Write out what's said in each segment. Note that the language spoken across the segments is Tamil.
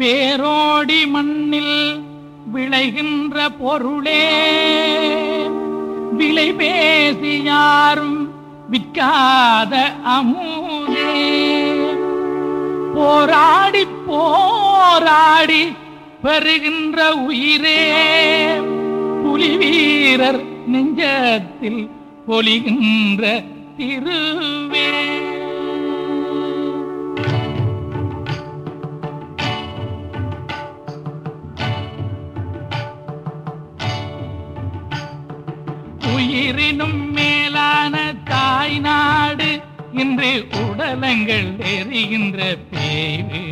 வேரோடி மண்ணில் விளைகின்ற பொருளே விலை பேசி யாரும் விற்காத அமுதே போராடி போராடி பெறுகின்ற உயிரே புலி வீரர் நெஞ்சத்தில் பொலிகின்ற திருவே உயிரினும் மேலான தாய் நாடு இன்று உடலங்கள் எரிகின்ற பேரு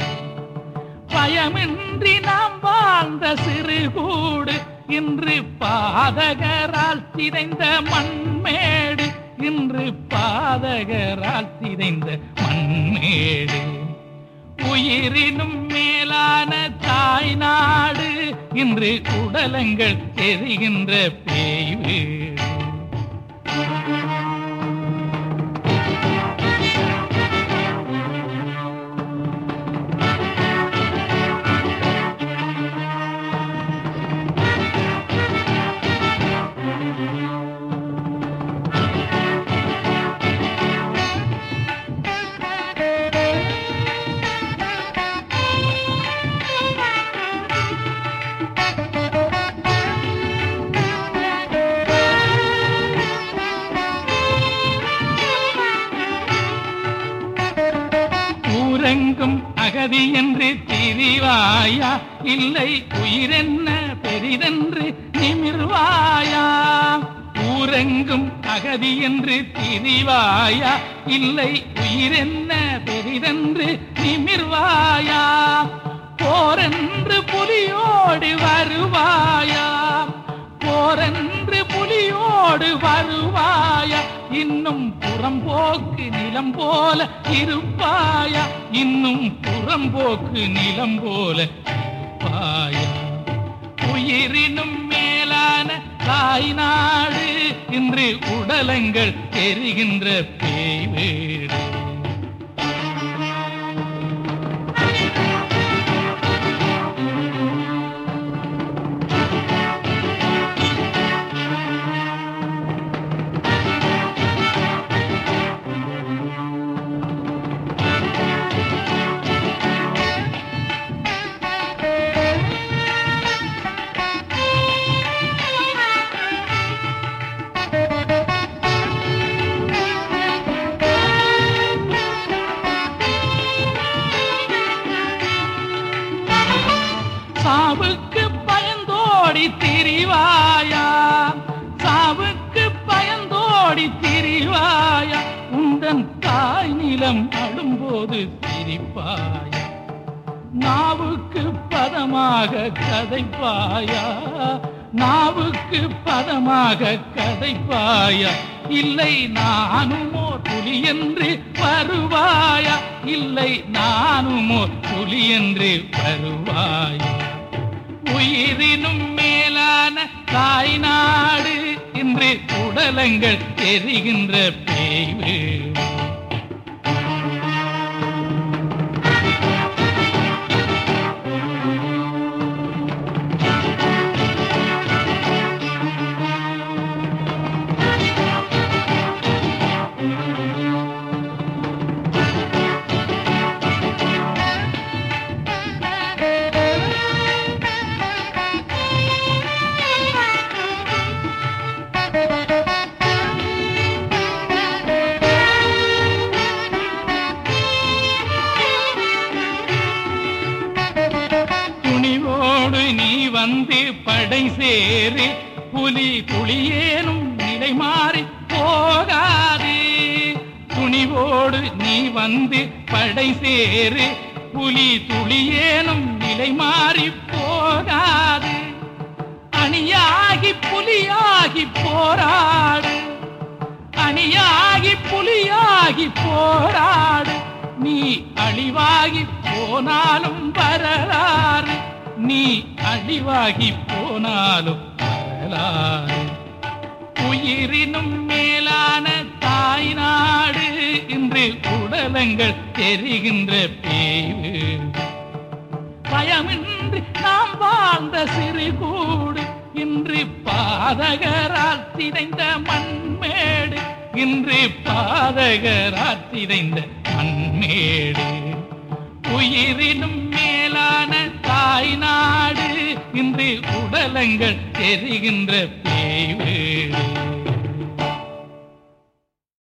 பயமின்றி நாம் வாழ்ந்த சிறு கூடு இன்று பாதகரால் சிதைந்த மண்மேடு இன்று பாதகரால் சிதைந்த மண்மேடு உயிரினும் மேலான தாய் நாடு இன்று உடலங்கள் எரிகின்ற பேய் வீடு ஊரெங்கும் அகதி என்று திரிவாயா இல்லை உயிரென்ன பெரிதென்று நிமிர்வாயா ஊரெங்கும் அகதி என்று திரிவாயா இல்லை உயிரென்ன பெரிதென்று நிமிர்வாயா போரென்று புலியோடு வருவாயா போரென்று புலியோடு வருவாயா இன்னும் புறம்போக்கு நிலம் போல இருப்பாயா இன்னும் புறம்போக்கு நிலம் போல இருப்பாயா உயிரினும் மேலான தாய் நாடு இன்று உடலங்கள் எரிகின்ற பேய் வீடு சாவுக்கு பயந்தோடி திரிவாயா சாவுக்கு பயந்தோடி திரிவாயா உந்தன் தாய் நிலம் அழும்போது சிரிப்பாயா நாவுக்கு பதமாக கதைப்பாயா நாவுக்கு பதமாக கதைப்பாயா இல்லை நானுமோ புலி என்று வருவாயா இல்லை நானுமோ புலி என்று வருவாயா உயிரினும் மேலான தாய் நாடு இன்று உடலங்கள் எரிகின்ற பேய் வீடு துணிவோடு நீ வந்து படை சேரு புலி புலியேனும் நிலை மாறி போகாது துணிவோடு நீ வந்து படை சேரு புலி துளியேனும் நிலை மாறி போகாது அணியாகி புலியாகி போராடு அணியாகி புலியாகி போராடு நீ அழிவாகி போனாலும் வரலாறு நீ அழிவாகி போனாலும் வரலாறு உயிரினும் மேலான தாய் நாடு இன்று உடலங்கள் தெரிகின்ற பேய் வீடு பயமின்றி நாம் வாழ்ந்த சிறு கூடு இன்று பாதகரால் சிதைந்த மண்மேடு இன்று பாதகரால் சிதைந்த மண்மேடு உயிரினும் மேலான தாய் நாடு இன்று உடலங்கள் தெரிகின்ற